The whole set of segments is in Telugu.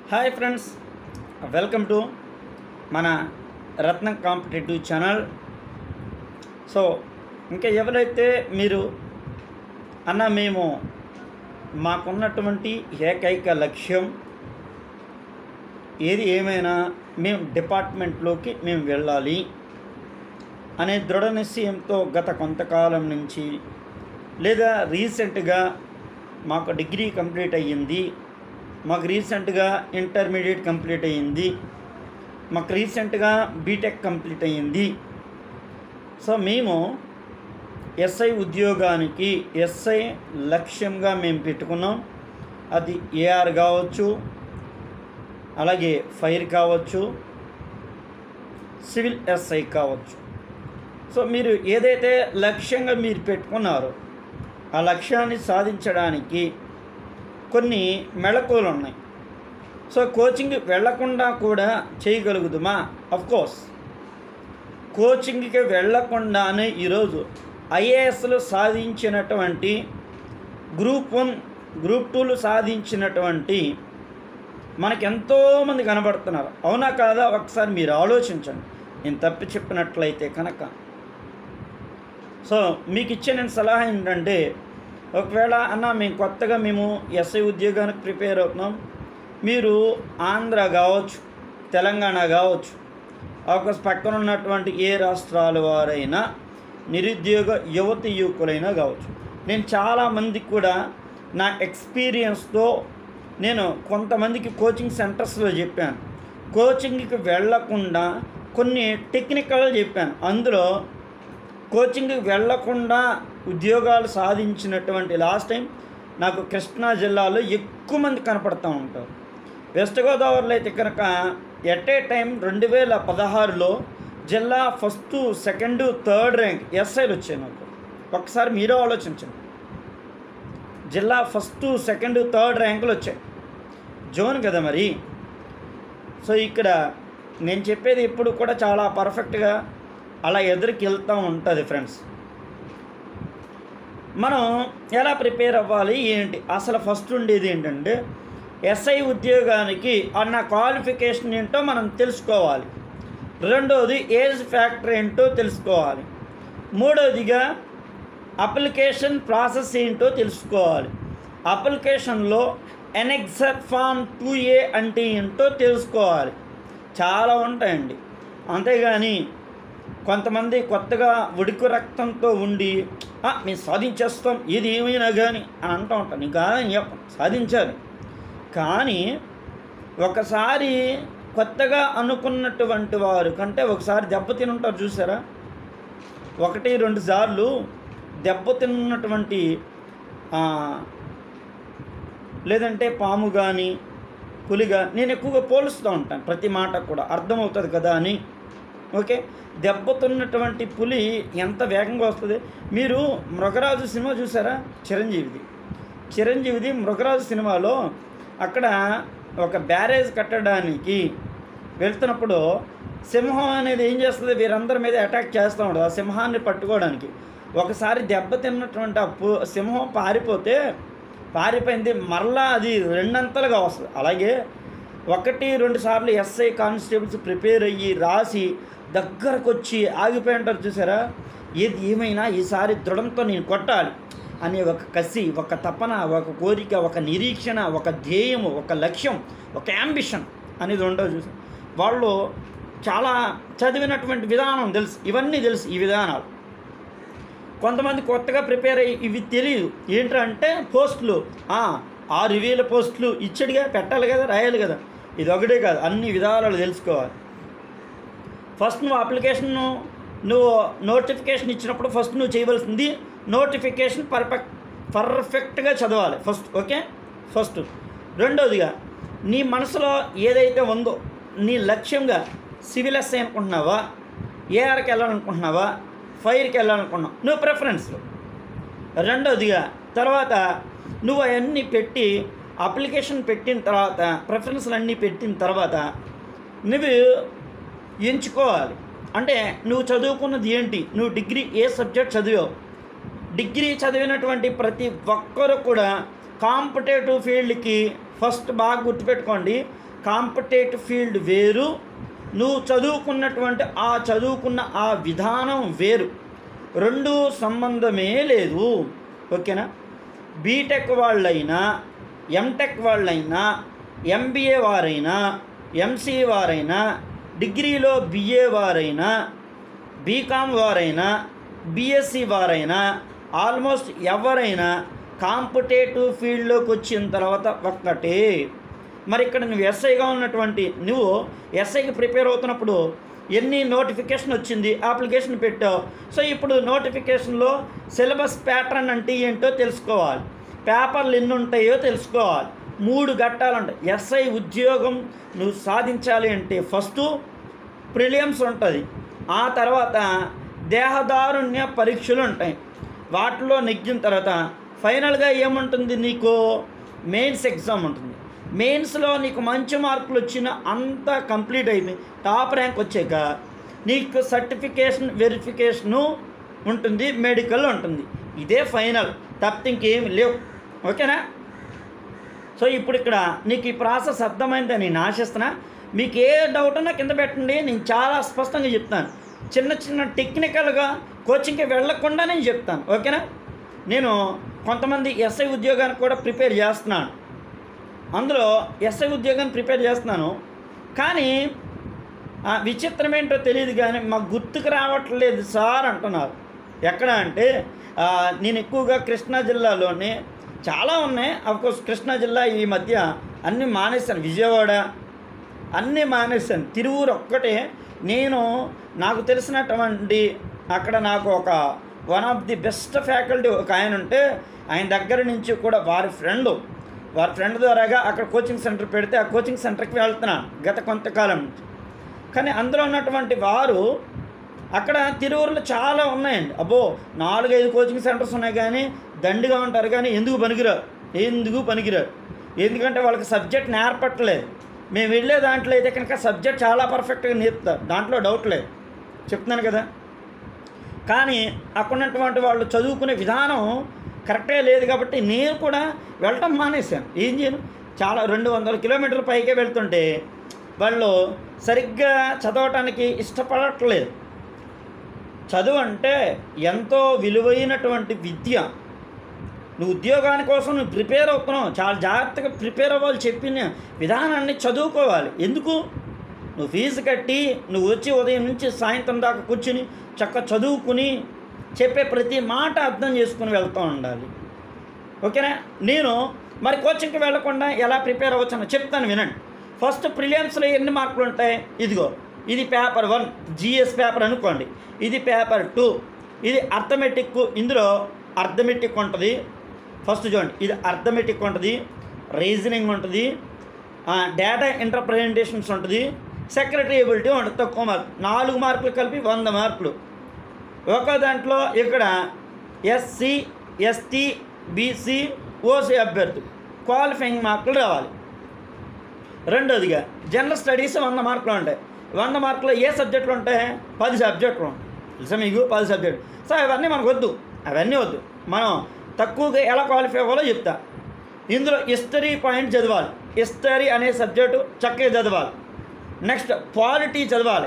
హాయ్ ఫ్రెండ్స్ వెల్కమ్ టు మన రత్నం కాంపిటేటివ్ ఛానల్ సో ఇంకా ఎవరైతే మీరు అన్న మేము మాకున్నటువంటి ఏకైక లక్ష్యం ఏది ఏమైనా మేము డిపార్ట్మెంట్లోకి మేము వెళ్ళాలి అనే దృఢ నిశ్చయంతో గత కొంతకాలం నుంచి లేదా రీసెంట్గా మాకు డిగ్రీ కంప్లీట్ అయ్యింది మాకు రీసెంట్గా ఇంటర్మీడియట్ కంప్లీట్ అయ్యింది మాకు రీసెంట్గా బీటెక్ కంప్లీట్ అయ్యింది సో మేము ఎస్ఐ ఉద్యోగానికి ఎస్ఐ లక్ష్యంగా మేము పెట్టుకున్నాం అది ఏఆర్ కావచ్చు అలాగే ఫైర్ కావచ్చు సివిల్ ఎస్ఐ కావచ్చు సో మీరు ఏదైతే లక్ష్యంగా మీరు పెట్టుకున్నారో ఆ లక్ష్యాన్ని సాధించడానికి కొన్ని మెళకువలు ఉన్నాయి సో కోచింగ్ వెళ్లకుండా కూడా చేయగలుగుతామా కోర్స్ కోచింగ్కి వెళ్లకుండానే ఈరోజు ఐఏఎస్లు సాధించినటువంటి గ్రూప్ వన్ గ్రూప్ టూలు సాధించినటువంటి మనకి ఎంతోమంది కనబడుతున్నారు అవునా కాదా ఒకసారి మీరు ఆలోచించండి నేను తప్పి చెప్పినట్లయితే కనుక సో మీకు ఇచ్చే నేను సలహా ఏంటంటే ఒకవేళ అన్న మేము కొత్తగా మేము ఎస్ఐ ఉద్యోగానికి ప్రిపేర్ అవుతున్నాం మీరు ఆంధ్ర కావచ్చు తెలంగాణ కావచ్చు ఒక పక్కన ఉన్నటువంటి ఏ రాష్ట్రాల వారైనా నిరుద్యోగ యువతి యువకులైనా కావచ్చు నేను చాలామందికి కూడా నా ఎక్స్పీరియన్స్తో నేను కొంతమందికి కోచింగ్ సెంటర్స్లో చెప్పాను కోచింగ్కి వెళ్లకుండా కొన్ని టెక్నికల్ చెప్పాను అందులో కోచింగ్కి వెళ్లకుండా ఉద్యోగాలు సాధించినటువంటి లాస్ట్ టైం నాకు కృష్ణా జిల్లాలో ఎక్కువ మంది కనపడుతూ ఉంటారు వెస్ట్ గోదావరిలో అయితే కనుక ఎట్ ఏ టైం రెండు వేల పదహారులో జిల్లా ఫస్ట్ సెకండ్ థర్డ్ ర్యాంక్ ఎస్ఐలు వచ్చాయి నాకు ఒకసారి మీరు ఆలోచించండి జిల్లా ఫస్ట్ సెకండ్ థర్డ్ ర్యాంకులు వచ్చాయి జోన్ కదా మరి సో ఇక్కడ నేను చెప్పేది ఇప్పుడు కూడా చాలా పర్ఫెక్ట్గా అలా ఎదురుకి వెళ్తూ ఉంటుంది ఫ్రెండ్స్ మనం ఎలా ప్రిపేర్ అవ్వాలి ఏంటి అసలు ఫస్ట్ ఉండేది ఏంటంటే ఎస్ఐ ఉద్యోగానికి అన్న క్వాలిఫికేషన్ ఏంటో మనం తెలుసుకోవాలి రెండోది ఏజ్ ఫ్యాక్టర్ ఏంటో తెలుసుకోవాలి మూడోదిగా అప్లికేషన్ ప్రాసెస్ ఏంటో తెలుసుకోవాలి అప్లికేషన్లో ఎనెక్సర్ ఫామ్ టూ ఏ అంటే ఏంటో తెలుసుకోవాలి చాలా ఉంటాయండి అంతేగాని కొంతమంది కొత్తగా ఉడుకు రక్తంతో ఉండి "ఆ, మేము సాధించేస్తాం ఇది ఏమైనా కానీ అని అంటూ ఉంటాను ఇంకా చెప్పను సాధించాలి కానీ ఒకసారి కొత్తగా అనుకున్నటువంటి వారు కంటే ఒకసారి దెబ్బతిని ఉంటారు చూసారా ఒకటి రెండు సార్లు దెబ్బతిన్నటువంటి ఆ, లేదంటే పాము కానీ పులిగా నేను ఎక్కువగా పోలుస్తూ ఉంటాను ప్రతి మాట కూడా అర్థమవుతుంది కదా అని ఓకే దెబ్బతున్నటువంటి పులి ఎంత వేగంగా వస్తుంది మీరు మృగరాజు సినిమా చూసారా చిరంజీవిది చిరంజీవిది మృగరాజు సినిమాలో అక్కడ ఒక బ్యారేజ్ కట్టడానికి వెళ్తున్నప్పుడు సింహం అనేది ఏం చేస్తుంది వీరందరి మీద అటాక్ చేస్తూ ఉంటుంది ఆ సింహాన్ని పట్టుకోవడానికి ఒకసారి దెబ్బ తిన్నటువంటి ఆ పు సింహం పారిపోతే పారిపోయింది మరలా అది రెండంతలుగా వస్తుంది అలాగే ఒకటి రెండు సార్లు ఎస్ఐ కానిస్టేబుల్స్ ప్రిపేర్ అయ్యి రాసి దగ్గరకు వచ్చి ఆగిపోయి ఉంటారు చూసారా ఏది ఏమైనా ఈసారి దృఢంతో నేను కొట్టాలి అనే ఒక కసి ఒక తపన ఒక కోరిక ఒక నిరీక్షణ ఒక ధ్యేయము ఒక లక్ష్యం ఒక యాంబిషన్ అనేది ఉండవు చూసి వాళ్ళు చాలా చదివినటువంటి విధానం తెలుసు ఇవన్నీ తెలుసు ఈ విధానాలు కొంతమంది కొత్తగా ప్రిపేర్ అయ్యి ఇవి తెలియదు ఏంటంటే పోస్టులు ఆ, ఆరు వేల పోస్టులు ఇచ్చడిగా పెట్టాలి కదా రాయాలి కదా ఇది ఒకటే కాదు అన్ని విధాలు తెలుసుకోవాలి ఫస్ట్ నువ్వు అప్లికేషన్ నువ్వు నోటిఫికేషన్ ఇచ్చినప్పుడు ఫస్ట్ నువ్వు చేయవలసింది నోటిఫికేషన్ పర్ఫెక్ట్ పర్ఫెక్ట్గా చదవాలి ఫస్ట్ ఓకే ఫస్ట్ రెండోదిగా నీ మనసులో ఏదైతే ఉందో నీ లక్ష్యంగా సివిల్ ఎస్ఐ అనుకుంటున్నావా ఏఆర్కి వెళ్ళాలనుకుంటున్నావా ఫైర్కి వెళ్ళాలనుకుంటున్నావు నువ్వు ప్రిఫరెన్స్లు రెండోదిగా తర్వాత నువ్వు అవన్నీ పెట్టి అప్లికేషన్ పెట్టిన తర్వాత ప్రిఫరెన్స్లు అన్నీ పెట్టిన తర్వాత నువ్వు ఎంచుకోవాలి అంటే నువ్వు చదువుకున్నది ఏంటి నువ్వు డిగ్రీ ఏ సబ్జెక్ట్ చదివావు డిగ్రీ చదివినటువంటి ప్రతి ఒక్కరు కూడా కాంపిటేటివ్ ఫీల్డ్కి ఫస్ట్ బాగా గుర్తుపెట్టుకోండి కాంపిటేటివ్ ఫీల్డ్ వేరు నువ్వు చదువుకున్నటువంటి ఆ చదువుకున్న ఆ విధానం వేరు రెండు సంబంధమే లేదు ఓకేనా బీటెక్ వాళ్ళైనా ఎంటెక్ వాళ్ళైనా ఎంబీఏ వారైనా ఎంసీ వారైనా డిగ్రీలో బిఏ వారైనా బీకామ్ వారైనా బీఎస్సీ వారైనా ఆల్మోస్ట్ ఎవరైనా కాంపిటేటివ్ ఫీల్డ్లోకి వచ్చిన తర్వాత ఒక్కటే మరి ఇక్కడ నువ్వు ఎస్ఐగా ఉన్నటువంటి నువ్వు ఎస్ఐకి ప్రిపేర్ అవుతున్నప్పుడు ఎన్ని నోటిఫికేషన్ వచ్చింది అప్లికేషన్ పెట్టావు సో ఇప్పుడు నోటిఫికేషన్లో సిలబస్ ప్యాటర్న్ అంటే ఏంటో తెలుసుకోవాలి పేపర్లు ఎన్ని ఉంటాయో తెలుసుకోవాలి మూడు ఘట్టాలు ఉంటాయి ఎస్ఐ ఉద్యోగం నువ్వు సాధించాలి అంటే ఫస్ట్ ప్రిలియమ్స్ ఉంటుంది ఆ తర్వాత దేహదారుణ్య పరీక్షలు ఉంటాయి వాటిలో నెగ్గిన తర్వాత ఫైనల్గా ఏముంటుంది నీకు మెయిన్స్ ఎగ్జామ్ ఉంటుంది మెయిన్స్లో నీకు మంచి మార్కులు వచ్చిన అంతా కంప్లీట్ అయిపోయి టాప్ ర్యాంక్ వచ్చాక నీకు సర్టిఫికేషన్ వెరిఫికేషను ఉంటుంది మెడికల్ ఉంటుంది ఇదే ఫైనల్ తప్పితే ఇంకేమి లేవు ఓకేనా సో ఇప్పుడు ఇక్కడ నీకు ఈ ప్రాసెస్ అర్థమైందని నేను ఆశిస్తున్నా మీకు ఏ డౌట్ ఉన్నా కింద పెట్టండి నేను చాలా స్పష్టంగా చెప్తాను చిన్న చిన్న టెక్నికల్గా కోచింగ్కి వెళ్ళకుండా నేను చెప్తాను ఓకేనా నేను కొంతమంది ఎస్ఐ ఉద్యోగానికి కూడా ప్రిపేర్ చేస్తున్నాను అందులో ఎస్ఐ ఉద్యోగాన్ని ప్రిపేర్ చేస్తున్నాను కానీ ఆ, విచిత్రం ఏంటో తెలియదు కానీ మాకు గుర్తుకు రావట్లేదు సార్ అంటున్నారు ఎక్కడ అంటే ఆ, నేను ఎక్కువగా కృష్ణా జిల్లాలోనే చాలా ఉన్నాయి అఫ్కోర్స్ కృష్ణా జిల్లా ఈ మధ్య అన్నీ మానేశాను విజయవాడ అన్నీ మానేశాను తిరువురు ఒక్కటే నేను నాకు తెలిసినటువంటి అక్కడ నాకు ఒక one of the best faculty ఒక ఆయన ఉంటే ఆయన దగ్గర నుంచి కూడా వారి ఫ్రెండ్ వారి ఫ్రెండ్ ద్వారాగా అక్కడ కోచింగ్ సెంటర్ పెడితే ఆ కోచింగ్ సెంటర్కి వెళ్తున్నాను గత కొంతకాలం నుంచి కానీ అందులో ఉన్నటువంటి వారు అక్కడ తిరువురులో చాలా ఉన్నాయండి అబ్బో నాలుగైదు కోచింగ్ సెంటర్స్ ఉన్నాయి కానీ దండిగా ఉంటారు కానీ ఎందుకు పనికిరారు ఎందుకు పనికిరారు ఎందుకంటే వాళ్ళకి సబ్జెక్ట్ నేర్పట్లేదు మేము వెళ్ళే దాంట్లో అయితే కనుక సబ్జెక్ట్ చాలా పర్ఫెక్ట్గా నేర్పుతారు దాంట్లో డౌట్ లేదు చెప్తున్నాను కదా కానీ అక్కడ ఉన్నటువంటి వాళ్ళు చదువుకునే విధానం కరెక్టే లేదు కాబట్టి నేను కూడా వెళ్ళటం మానేశాను ఏం చేయను చాలా రెండు వందల కిలోమీటర్ల పైకే వెళ్తుంటే వాళ్ళు సరిగ్గా చదవటానికి ఇష్టపడట్లేదు చదువు అంటే ఎంతో విలువైనటువంటి విద్య నువ్వు ఉద్యోగాని కోసం నువ్వు ప్రిపేర్ అవుతున్నావు చాలా జాగ్రత్తగా ప్రిపేర్ అవ్వాలి చెప్పిన విధానాన్ని చదువుకోవాలి ఎందుకు నువ్వు ఫీజు కట్టి నువ్వు వచ్చి ఉదయం నుంచి సాయంత్రం దాకా కూర్చుని చక్క చదువుకుని చెప్పే ప్రతి మాట అర్థం చేసుకుని వెళ్తూ ఉండాలి ఓకేనా నేను మరి కోచింగ్కి వెళ్లకుండా ఎలా ప్రిపేర్ అవ్వచ్చని చెప్తాను వినండి ఫస్ట్ ప్రిలియమ్స్లో ఎన్ని మార్కులు ఉంటాయి ఇదిగో ఇది పేపర్ వన్ జిఎస్ పేపర్ అనుకోండి ఇది పేపర్ టూ ఇది అర్థమెటిక్ ఇందులో అర్థమెటిక్ ఉంటుంది ఫస్ట్ చూడండి ఇది అర్థమెటిక్ ఉంటుంది రీజనింగ్ ఉంటుంది డేటా ఇంటర్ప్రజెంటేషన్స్ ఉంటుంది సెక్రటరీ ఎబిలిటీ ఉంటుంది తక్కువ మార్క్ నాలుగు మార్కులు కలిపి వంద మార్కులు ఒక దాంట్లో ఇక్కడ ఎస్సీ ఎస్టీ బీసీ ఓసీ అభ్యర్థులు క్వాలిఫైయింగ్ మార్కులు రావాలి రెండోదిగా జనరల్ స్టడీస్ వంద మార్కులు ఉంటాయి వంద మార్కులు ఏ సబ్జెక్టులు ఉంటాయి పది సబ్జెక్టులు ఉంటాయి తెలుసా మీకు పది సబ్జెక్టులు సో అవన్నీ మనకు వద్దు అవన్నీ వద్దు మనం తక్కువగా ఎలా క్వాలిఫై అవ్వాలో చెప్తా ఇందులో హిస్టరీ పాయింట్ చదవాలి హిస్టరీ అనే సబ్జెక్టు చక్కగా చదవాలి నెక్స్ట్ పాలిటీ చదవాలి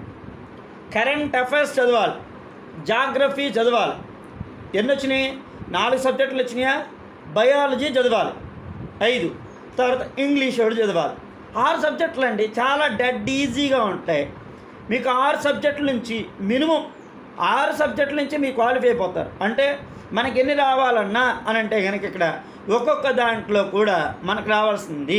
కరెంట్ అఫైర్స్ చదవాలి జాగ్రఫీ చదవాలి ఎన్ని వచ్చినాయి నాలుగు సబ్జెక్టులు వచ్చినాయా బయాలజీ చదవాలి ఐదు తర్వాత ఇంగ్లీష్ ఒకటి చదవాలి ఆరు సబ్జెక్టులు అండి చాలా డెడ్ ఈజీగా ఉంటాయి మీకు ఆరు సబ్జెక్టుల నుంచి మినిమం ఆరు సబ్జెక్టుల నుంచి మీరు క్వాలిఫై అయిపోతారు అంటే మనకి ఎన్ని రావాలన్నా అని అంటే కనుక ఇక్కడ ఒక్కొక్క దాంట్లో కూడా మనకు రావాల్సింది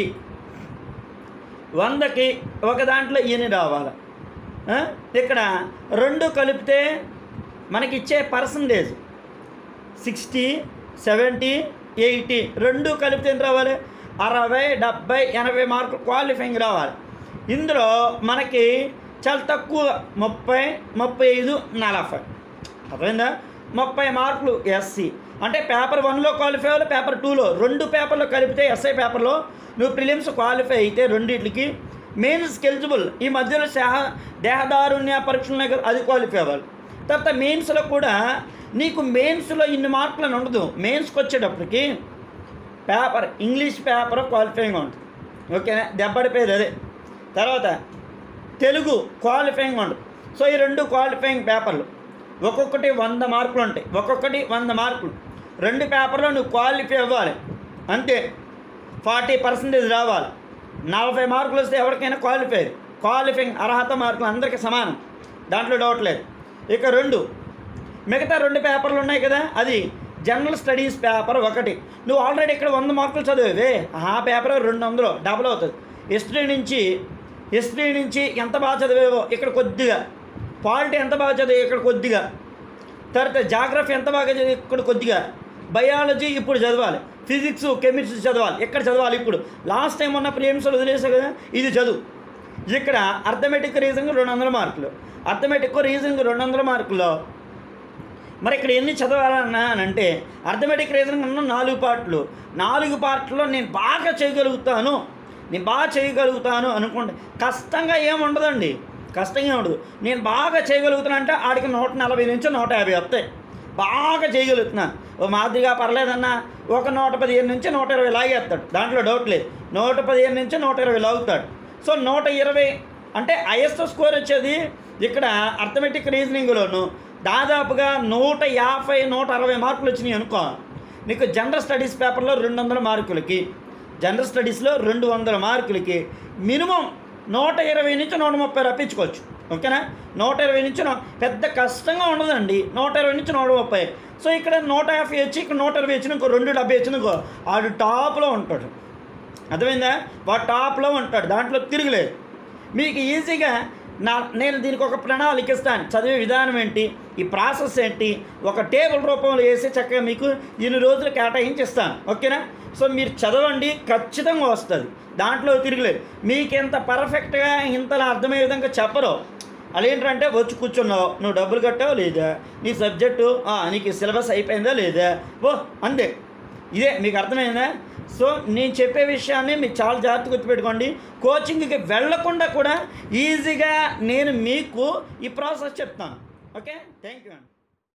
వందకి ఒక దాంట్లో ఎన్ని రావాలి ఆ? ఇక్కడ రెండు కలిపితే మనకి ఇచ్చే పర్సంటేజ్ సిక్స్టీ సెవెంటీ ఎయిటీ రెండు కలిపితే ఎంత రావాలి అరవై డెబ్బై ఎనభై మార్కులు క్వాలిఫైయింగ్ రావాలి ఇందులో మనకి చాలా తక్కువ ముప్పై ముప్పై ఐదు నలభై అర్థమైందా ముప్పై మార్కులు ఎస్సీ అంటే పేపర్ వన్లో క్వాలిఫై అవ్వాలి పేపర్ టూలో రెండు పేపర్లో కలిపితే ఎస్ఐ పేపర్లో నువ్వు ప్రిలిమ్స్ క్వాలిఫై అయితే రెండింటికి మెయిన్స్కి ఎలిజిబుల్ ఈ మధ్యలో దేహ దేహదారుణ్య పరీక్షలు ఉన్నాయి కదా అది క్వాలిఫై అవ్వాలి తర్వాత మెయిన్స్లో కూడా నీకు మెయిన్స్లో ఇన్ని మార్కులు అని ఉండదు మెయిన్స్కి వచ్చేటప్పటికి పేపర్ ఇంగ్లీష్ పేపర్ క్వాలిఫైయింగ్ ఉంటుంది ఓకేనా దెబ్బడిపోయేది అదే తర్వాత తెలుగు క్వాలిఫైయింగ్ ఉండదు సో ఈ రెండు క్వాలిఫైయింగ్ పేపర్లు ఒక్కొక్కటి వంద మార్కులు ఉంటాయి ఒక్కొక్కటి వంద మార్కులు రెండు పేపర్లో నువ్వు క్వాలిఫై అవ్వాలి అంతే ఫార్టీ పర్సెంటేజ్ రావాలి నలభై మార్కులు వస్తే ఎవరికైనా క్వాలిఫై క్వాలిఫైయింగ్ అర్హత మార్కులు అందరికీ సమానం దాంట్లో డౌట్ లేదు ఇక రెండు మిగతా రెండు పేపర్లు ఉన్నాయి కదా అది జనరల్ స్టడీస్ పేపర్ ఒకటి నువ్వు ఆల్రెడీ ఇక్కడ వంద మార్కులు చదివేవే ఆ పేపర్ రెండు వందలు డబుల్ అవుతుంది హిస్టరీ నుంచి హిస్టరీ నుంచి ఎంత బాగా చదివేవో ఇక్కడ కొద్దిగా పాలిటీ ఎంత బాగా చదివే ఇక్కడ కొద్దిగా తర్వాత జాగ్రఫీ ఎంత బాగా చదివి ఇక్కడ కొద్దిగా బయాలజీ ఇప్పుడు చదవాలి ఫిజిక్స్ కెమిస్ట్రీ చదవాలి ఎక్కడ చదవాలి ఇప్పుడు లాస్ట్ టైం ఉన్న ప్రిలిమ్స్లో వదిలేసా కదా ఇది చదువు ఇక్కడ అర్థమెటిక్ రీజనింగ్ రెండు వందల మార్కులు అర్థమెటిక్ రీజనింగ్ రెండు వందల మార్కుల్లో మరి ఇక్కడ ఎన్ని చదవాలన్నా అని అంటే అర్థమెటిక్ రీజనింగ్ ఉన్న నాలుగు పార్ట్లు నాలుగు పార్ట్లో నేను బాగా చేయగలుగుతాను నేను బాగా చేయగలుగుతాను అనుకోండి కష్టంగా ఏం ఉండదండి కష్టంగా ఏం ఉండదు నేను బాగా చేయగలుగుతున్నా అంటే ఆడికి నూట నలభై నుంచి నూట యాభై వస్తాయి బాగా చేయగలుగుతున్నా ఓ మాదిరిగా పర్లేదన్నా ఒక నూట పదిహేను నుంచి నూట ఇరవై లాగేస్తాడు దాంట్లో డౌట్ లేదు నూట పదిహేను నుంచి నూట ఇరవై లాగుతాడు సో నూట ఇరవై అంటే హైయెస్ట్ స్కోర్ వచ్చేది ఇక్కడ అర్థమెటిక్ రీజనింగ్లోను దాదాపుగా నూట యాభై నూట అరవై మార్కులు వచ్చినాయి అనుకో నీకు జనరల్ స్టడీస్ పేపర్లో రెండు వందల మార్కులకి జనరల్ స్టడీస్లో రెండు వందల మార్కులకి మినిమం నూట ఇరవై నుంచి నూట ముప్పై రప్పించుకోవచ్చు ఓకేనా నూట ఇరవై నుంచి నూ- పెద్ద కష్టంగా ఉండదండి నూట ఇరవై నుంచి నూట ముప్పై సో ఇక్కడ నూట యాభై వచ్చి ఇక్కడ నూట ఇరవై వచ్చిన ఇంకో రెండు డెబ్బై వచ్చిన ఇంకో ఆడు టాప్లో ఉంటాడు అర్థమైందా వాడు టాప్లో ఉంటాడు దాంట్లో తిరగలేదు మీకు ఈజీగా నా నేను దీనికి ఒక ప్రణాళిక ఇస్తాను చదివే విధానం ఏంటి ఈ ప్రాసెస్ ఏంటి ఒక టేబుల్ రూపంలో వేసి చక్కగా మీకు ఇన్ని రోజులు కేటాయించి ఇస్తాను ఓకేనా సో మీరు చదవండి ఖచ్చితంగా వస్తుంది దాంట్లో తిరగలేదు మీకు ఎంత పర్ఫెక్ట్గా ఇంతలా అర్థమయ్యే విధంగా చెప్పరు అదేంటంటే వచ్చి కూర్చున్నావు నువ్వు డబ్బులు కట్టావు లేదా నీ సబ్జెక్టు ఆ, నీకు సిలబస్ అయిపోయిందా లేదా ఓ అంతే ఇదే మీకు అర్థమైందా సో నేను చెప్పే విషయాన్ని మీరు చాలా జాగ్రత్త గుర్తుపెట్టుకోండి కోచింగ్కి వెళ్ళకుండా కూడా ఈజీగా నేను మీకు ఈ ప్రాసెస్ చెప్తాను ఓకే థ్యాంక్ యూ అండి